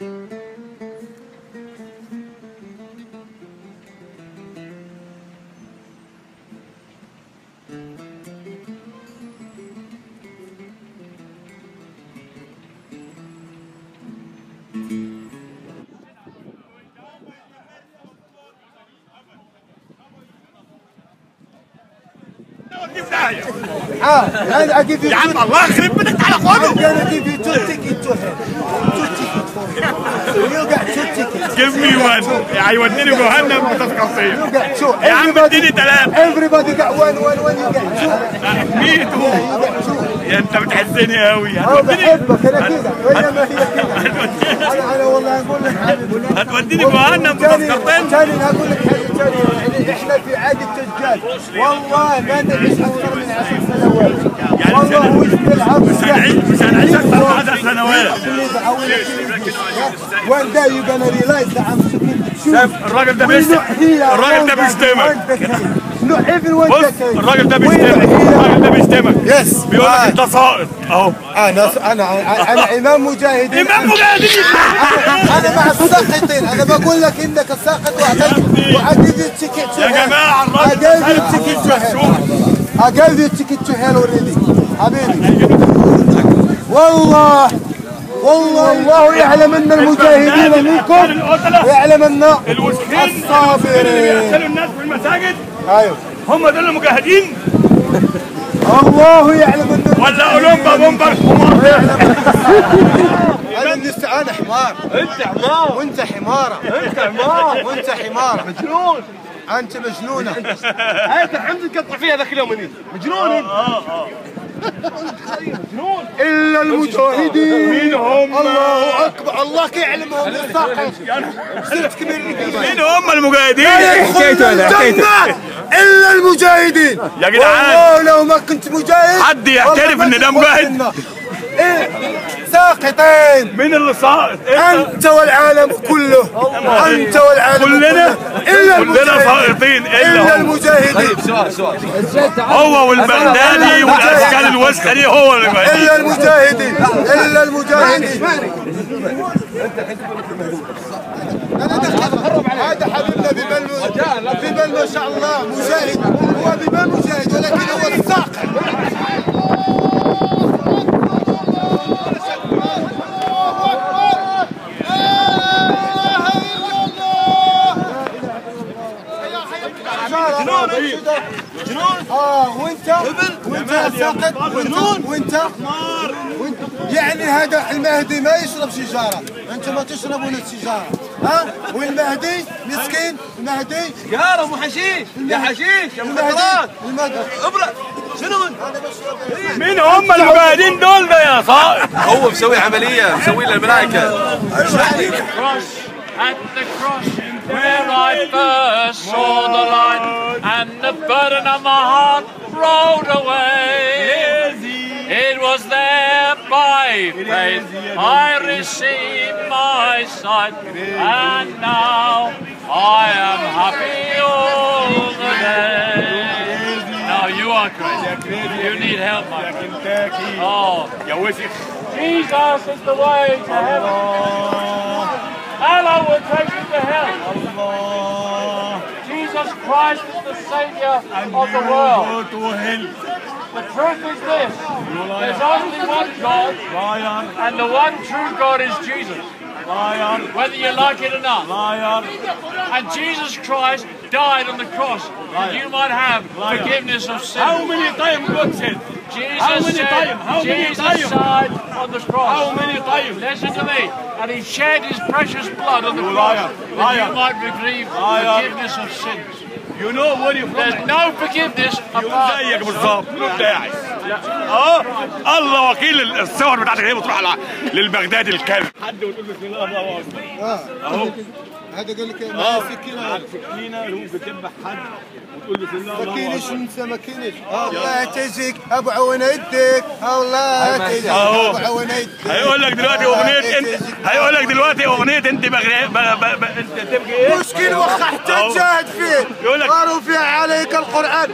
Ah, and I give you يا عم الله يخرب بيتك تعالى خده I'm gonna give you two tickets to hell. Two tickets for him. You got two tickets. جيب مي وان هيوديني جهنم بتذكرتين You got two. يا عم اديني ثلاثة Everybody got one, one, one. You got two. ميتو You got two. يا انت بتحسني قوي أنا هتوديني بحبك أنا كده وإنما هي كده. أنا أنا والله أقول لك حبيبي هتوديني جهنم تاني بتذكرتين تاني أقول لك حاجة تانية يعني إحنا في عهد الدجال والله ما نعيش أكثر من عشر سنوات والله هو يلعب مش هنعيش مش هنعيش اكتر من 10 سنوات One day you're gonna realize that I'm speaking the truth. شايف الراجل ده We're بيشتم not here الراجل ده around بيشتمك one decade. Not everyone بص decade. الراجل ده We're not بيشتمك here. الراجل ده بيشتمك Yes. بيقول لك آه. انت ساقط اهو انا انا انا امام مجاهدين امام مجاهدين انا أنا مع الساقطين انا بقول لك انك ساقط واجيب يو تيكت يا جماعه الراجل ده اجيب يو تيكت تو هيل اجيب يو تيكت تو هيل اوريدي حبيبي والله والله الله يعلم ان المجاهدين منكم يعلم ان الوسخين اللي الصابرين بيقتلوا الناس في المساجد ايوه هم دول المجاهدين الله يعلم ان ولا اولمبا بومبا انا من الس- انا حمار انت حمار وانت حماره انت حمار وانت حماره مجنون انت مجنونه هاي الحمد تقطع فيها ذاك اليوم هني مجنون انت مجنون الا المجاهدين مين هم؟ الله اكبر الله يعلمهم الساقط صرت كبير مين هم المجاهدين؟ حكيته الجنة الا المجاهدين يا جدعان. والله لو ما كنت مجاهد حد يعترف والله ما إن ده كنت مجاهد؟ النار. إيه؟ ساقطين مين اللي ساقط؟ انت والعالم كله انت والعالم كلنا كله. الا كلنا المجاهدين ساقطين الا الا هم المجاهدين سؤال سؤال هو والبغدادي والاشكال الوسخه دي هو اللي مجاهدين. الا المجاهدين الا المجاهدين انا دخلت هذا حبيبنا ببال ببال ما شاء الله مجاهد هو ببال مجاهد ولكن هو الساقط جنون اه وانت وانت ساقط وانت وانت وانت يعني هذا المهدي ما يشرب سيجاره انتم ما تشربون السيجاره ها والمهدي مسكين المهدي سيجاره مو حشيش يا حشيش يا مخدرات المهدي ابرد شنو انا بشرب مين هم المجاهدين دول ده يا ساقط؟ هو مسوي عمليه مسوي له الملائكه at the cross where I first saw the light and the burden of my heart rolled away. It was there by faith I received my sight and now I am happy all the day. Now you are crazy. You need help, my friend. Oh, يا وسخ Jesus is the way to heaven. Allah will take you to hell. Jesus Christ is the Savior of the world. The truth is this there's only one God, and the one true God is Jesus. Whether you like it or not. And Jesus Christ died on the cross that you might have forgiveness of sin. How many times God said? Jesus How many said, times? How many Jesus times? died on the cross. How many times? Listen to me. And he shed his precious blood on the You cross liar. that Liar. you might receive Liar. forgiveness of sins. You know where you from? There's no forgiveness يقول apart زيك بالظبط بتاعي اه الله وكيل الصور بتاعتك هي بتروح على للبغدادي الكلب حد وتقول بسم الله الله اكبر اهو هذا قال لك اه ما سكينه سكينه اللي هو بتذبح حد وتقول بسم الله ما الله كاينش اكبر انت ما كاينش الله تجيك ابو عون يديك الله تجيك أهو. ابو عون يديك هيقول لك دلوقتي اغنيه انت هيقول لك دلوقتي اغنيه انت بغري ب... ب... ب... انت تبقى ايه؟ مشكل وخا حتى أهو. تجاهد فيه يقول لك- ورفع عليك القران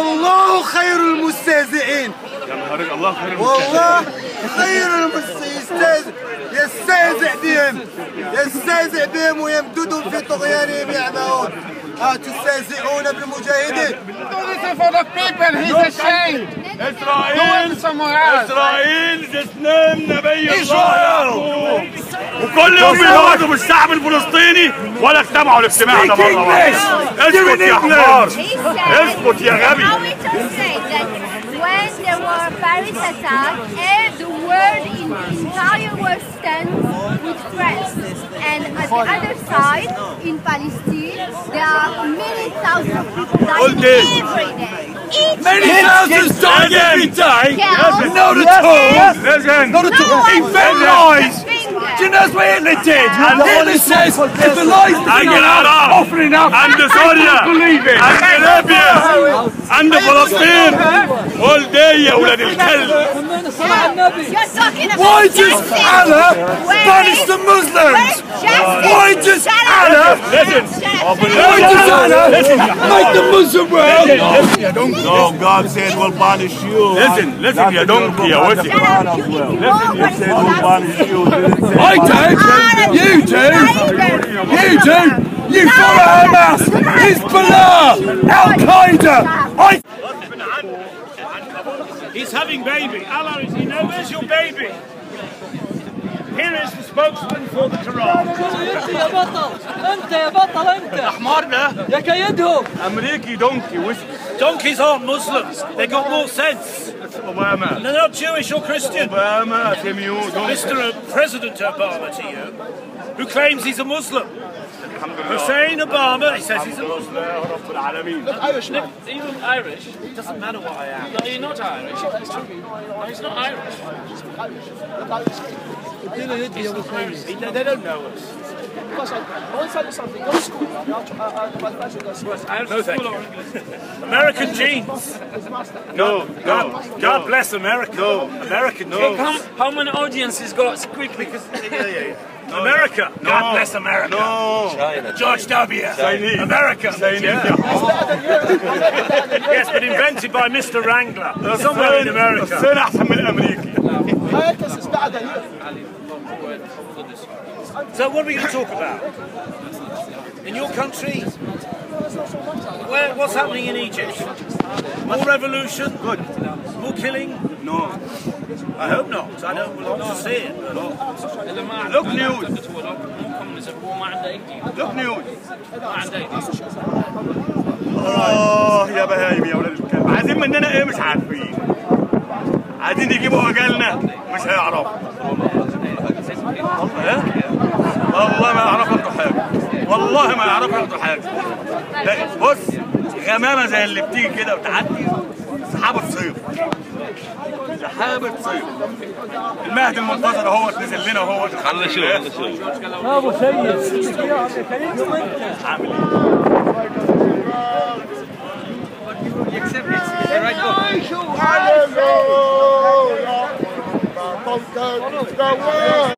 والله خير المستهزئين يا نهار الله خير والله خير المستهزئين يستهزئ يستهزئ بهم يستهزئ بهم ويمددهم في طغيانهم يعمهون ها تستهزئون بالمجاهدين This is for the people. He's ashamed. Go اسرائيل in somewhere else. اسرائيل تسلم نبي الله يعقوب وكل يوم بيقعدوا بالشعب الفلسطيني ولا اجتمعوا الاجتماع ده مره واحده اسكت يا حمار He said, اسكت يا غبي How it was said that when there were Paris attack, eh, the world in the entire world stands with France. And at the other side, in Palestine, there are many thousands of people All dying day. every day. Each Many thousands die every day. Yeah. Not at all. Listen. Not no one Very lifts lies. a finger. Do you know what Hitler did? And Hitler says, if the lies are often enough, and the Syria, and Arabia, and Palestine, all day يا ولاد الكلب. You're talking about Why does justice. Allah Where punish is- the where Muslims? is justice? Why does Shut up. Allah listen? Shut up. Why does Allah make the Muslim world? No, God said we'll punish you. Listen, listen يا donkey يا وسخ. Shut up. You ignore what is Said we'll punish you. Didn't say I do. You do. You do. You follow Hamas, Hezbollah, Al Qaeda. I. He's having baby. Allah is, you know, where's your baby? Here is the spokesman for the Quran. انت يا بطل انت يا بطل انت حمار ده يا كيدهم امريكي دونكي وسخ Donkeys aren't Muslims. They got more sense. اوباما They're not Jewish or Christian. اوباما سميو دونكي Mr. President Obama to you, who claims he's a Muslim. Hussein Obama, he says he's a Muslim. يا رب العالمين Even Irish. It doesn't matter what I am. No, you're not Irish. No, he's not Irish. They, they don't know us. Irish No, thank school you. or English? American genes. No, no, God, God bless America. No. American How, genes. how many audiences got quickly? Because America. God bless America. no. George W. Chinese. America. Chinese. Yeah. yes, but invented by Mr. Wrangler. Somewhere in America. الصين احسن من الامريكي So what are we going to talk about? In your country? Where, what's happening in Egypt? More revolution? Good. More killing? No. I hope not. I don't want to see it. but- اللي ما Look news. مو كومونيزم هو ما عنده اي دين Look news. ما عنده اي دين اه يا بهايم يا ولاد الكلب عايزين مننا ايه مش عارفين عايزين يجيبوا اجالنا مش هيعرفوا إيه؟ والله ما يعرفوا ياخدوا حاجه والله ما يعرفوا ياخدوا حاجه لا بص غمامه زي اللي بتيجي كده وتعدي سحابه صيف سحابه صيف المهدي المنتظر اهو نزل لنا اهو خلي شوف ابو سيد يا كيدهم انت عامل ايه Hallelujah.